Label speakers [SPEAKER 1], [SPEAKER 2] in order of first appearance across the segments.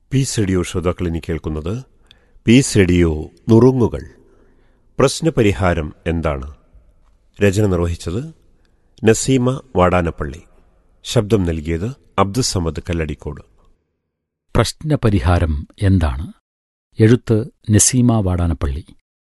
[SPEAKER 1] piece radio ശ്രോതാക്കൾ ഇനി കേൾക്കുന്നത് പീസ് റേഡിയോ നുറുങ്ങുകൾ പ്രശ്നപരിഹാരം എന്താണ് രചന നിർവഹിച്ചത് നസീമ വാടാനപ്പള്ളി ശബ്ദം നൽകിയത് അബ്ദുസമദ് കല്ലടിക്കോട്
[SPEAKER 2] പ്രശ്നപരിഹാരം എന്താണ് എഴുത്ത് നസീമ വാടാനപ്പള്ളി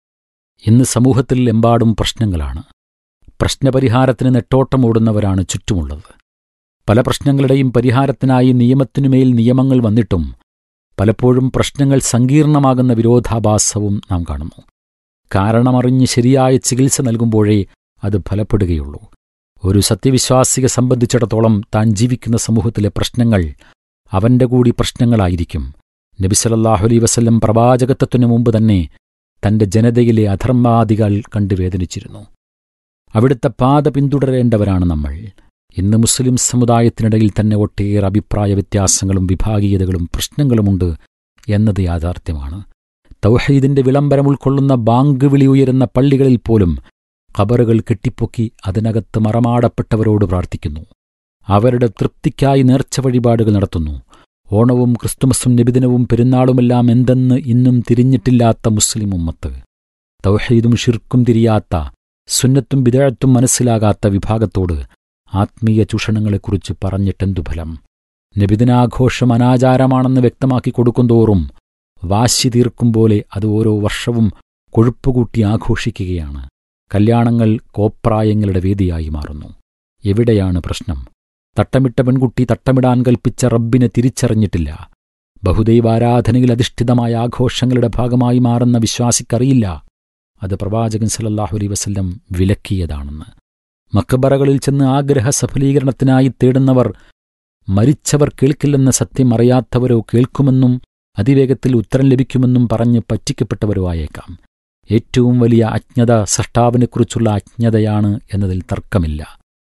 [SPEAKER 2] ഇന്ന് സമൂഹത്തിൽ എമ്പാടും പ്രശ്നങ്ങളാണ് പ്രശ്നപരിഹാരത്തിന് നെട്ടോട്ടമോടുന്നവരാണ് ചുറ്റുമുള്ളത് പല പ്രശ്നങ്ങളുടെയും പരിഹാരത്തിനായി നിയമത്തിനുമേൽ നിയമങ്ങൾ വന്നിട്ടും പലപ്പോഴും പ്രശ്നങ്ങൾ സങ്കീർണമാകുന്ന വിരോധാഭാസവും നാം കാണുന്നു കാരണമറിഞ്ഞ് ശരിയായ ചികിത്സ നൽകുമ്പോഴേ അത് ഫലപ്പെടുകയുള്ളൂ ഒരു സത്യവിശ്വാസിയെ സംബന്ധിച്ചിടത്തോളം താൻ ജീവിക്കുന്ന സമൂഹത്തിലെ പ്രശ്നങ്ങൾ അവന്റെ കൂടി പ്രശ്നങ്ങളായിരിക്കും നബിസലല്ലാഹു അലൈ വസല്ലം പ്രവാചകത്വത്തിനു മുമ്പ് തന്നെ തന്റെ ജനതയിലെ അധർമാദികൾ കണ്ടു വേദനിച്ചിരുന്നു അവിടുത്തെ പാത പിന്തുടരേണ്ടവരാണ് നമ്മൾ ഇന്ന് മുസ്ലിം സമുദായത്തിനിടയിൽ തന്നെ ഒട്ടേറെ അഭിപ്രായ വ്യത്യാസങ്ങളും വിഭാഗീയതകളും പ്രശ്നങ്ങളുമുണ്ട് എന്നത് യാഥാർത്ഥ്യമാണ് തൗഹീദിന്റെ വിളംബരം ഉൾക്കൊള്ളുന്ന ബാങ്ക് വിളി ഉയരുന്ന പള്ളികളിൽ പോലും ഖബറുകൾ കെട്ടിപ്പൊക്കി അതിനകത്ത് മറമാടപ്പെട്ടവരോട് പ്രാർത്ഥിക്കുന്നു അവരുടെ തൃപ്തിക്കായി നേർച്ച വഴിപാടുകൾ നടത്തുന്നു ഓണവും ക്രിസ്തുമസും നബിദിനവും പെരുന്നാളുമെല്ലാം എന്തെന്ന് ഇന്നും തിരിഞ്ഞിട്ടില്ലാത്ത മുസ്ലിം ഉമ്മത്ത് തൗഹീദും ഷിർക്കും തിരിയാത്ത സുന്നത്തും വിദഴത്തും മനസ്സിലാകാത്ത വിഭാഗത്തോട് ആത്മീയ ചൂഷണങ്ങളെക്കുറിച്ച് പറഞ്ഞിട്ടെന്തു ഫലം നബിദിനാഘോഷം അനാചാരമാണെന്ന് വ്യക്തമാക്കി കൊടുക്കുന്തോറും വാശി തീർക്കും പോലെ അത് ഓരോ വർഷവും കൊഴുപ്പുകൂട്ടി ആഘോഷിക്കുകയാണ് കല്യാണങ്ങൾ കോപ്രായങ്ങളുടെ വേദിയായി മാറുന്നു എവിടെയാണ് പ്രശ്നം തട്ടമിട്ട പെൺകുട്ടി തട്ടമിടാൻ കൽപ്പിച്ച റബ്ബിനെ തിരിച്ചറിഞ്ഞിട്ടില്ല ബഹുദൈവാരാധനയിൽ അധിഷ്ഠിതമായ ആഘോഷങ്ങളുടെ ഭാഗമായി മാറുന്ന വിശ്വാസിക്കറിയില്ല അത് പ്രവാചകൻ സലല്ലാഹു അലൈ വസല്ലം വിലക്കിയതാണെന്ന് മക്കബറകളിൽ ചെന്ന് ആഗ്രഹ സഫലീകരണത്തിനായി തേടുന്നവർ മരിച്ചവർ കേൾക്കില്ലെന്ന സത്യം അറിയാത്തവരോ കേൾക്കുമെന്നും അതിവേഗത്തിൽ ഉത്തരം ലഭിക്കുമെന്നും പറഞ്ഞ് പറ്റിക്കപ്പെട്ടവരോ ആയേക്കാം ഏറ്റവും വലിയ അജ്ഞത സൃഷ്ടാവിനെക്കുറിച്ചുള്ള അജ്ഞതയാണ് എന്നതിൽ തർക്കമില്ല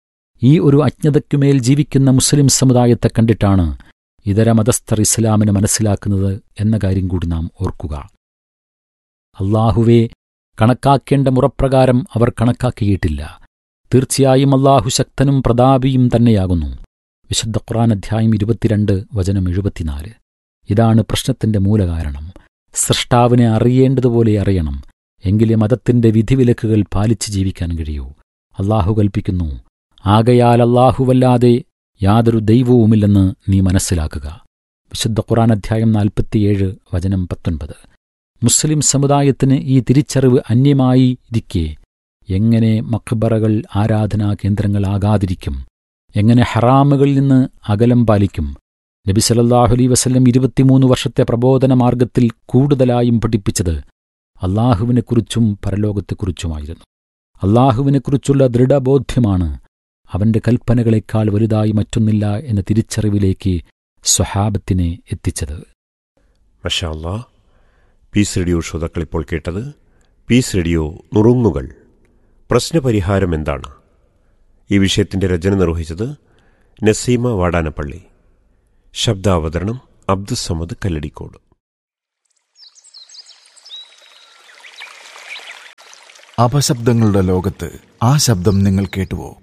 [SPEAKER 2] ഈ ഒരു അജ്ഞതയ്ക്കുമേൽ ജീവിക്കുന്ന മുസ്ലിം സമുദായത്തെ കണ്ടിട്ടാണ് ഇതര മതസ്ഥർ ഇസ്ലാമിനെ മനസ്സിലാക്കുന്നത് എന്ന കാര്യം കൂടി നാം ഓർക്കുക അള്ളാഹുവെ കണക്കാക്കേണ്ട മുറപ്രകാരം അവർ കണക്കാക്കിയിട്ടില്ല തീർച്ചയായും അള്ളാഹു ശക്തനും പ്രതാപിയും തന്നെയാകുന്നു വിശുദ്ധ ഖുറാൻ അധ്യായം ഇരുപത്തിരണ്ട് വചനം എഴുപത്തിനാല് ഇതാണ് പ്രശ്നത്തിന്റെ മൂലകാരണം സൃഷ്ടാവിനെ അറിയേണ്ടതുപോലെ അറിയണം എങ്കിലേ മതത്തിന്റെ വിധിവിലക്കുകൾ പാലിച്ച് ജീവിക്കാൻ കഴിയൂ അള്ളാഹു കൽപ്പിക്കുന്നു ആകയാൽ അള്ളാഹുവല്ലാതെ യാതൊരു ദൈവവുമില്ലെന്ന് നീ മനസ്സിലാക്കുക വിശുദ്ധ ഖുറാൻ അധ്യായം നാൽപ്പത്തിയേഴ് വചനം പത്തൊൻപത് മുസ്ലിം സമുദായത്തിന് ഈ തിരിച്ചറിവ് അന്യമായി ഇരിക്കെ എങ്ങനെ മഖബറകൾ ആരാധനാ കേന്ദ്രങ്ങളാകാതിരിക്കും എങ്ങനെ ഹറാമുകളിൽ നിന്ന് അകലം പാലിക്കും നബി സലല്ലാഹു അലൈ വസല്ലം ഇരുപത്തിമൂന്ന് വർഷത്തെ പ്രബോധന മാർഗത്തിൽ കൂടുതലായും പഠിപ്പിച്ചത് അള്ളാഹുവിനെക്കുറിച്ചും പരലോകത്തെക്കുറിച്ചുമായിരുന്നു അള്ളാഹുവിനെക്കുറിച്ചുള്ള ദൃഢബോധ്യമാണ് അവന്റെ കൽപ്പനകളെക്കാൾ വലുതായി മറ്റൊന്നില്ല എന്ന തിരിച്ചറിവിലേക്ക് സ്വഹാബത്തിനെ എത്തിച്ചത്
[SPEAKER 1] മഷാല്ലാ പീസ് റേഡിയോ ശ്രോതാക്കൾ ഇപ്പോൾ കേട്ടത് പീസ് റേഡിയോ നുറുങ്ങുകൾ പ്രശ്നപരിഹാരം എന്താണ് ഈ വിഷയത്തിന്റെ രചന നിർവഹിച്ചത് നസീമ വാടാനപ്പള്ളി ശബ്ദാവതരണം അബ്ദുസമദ് കല്ലടിക്കോട്
[SPEAKER 3] അപശബ്ദങ്ങളുടെ ലോകത്ത് ആ ശബ്ദം നിങ്ങൾ കേട്ടുവോ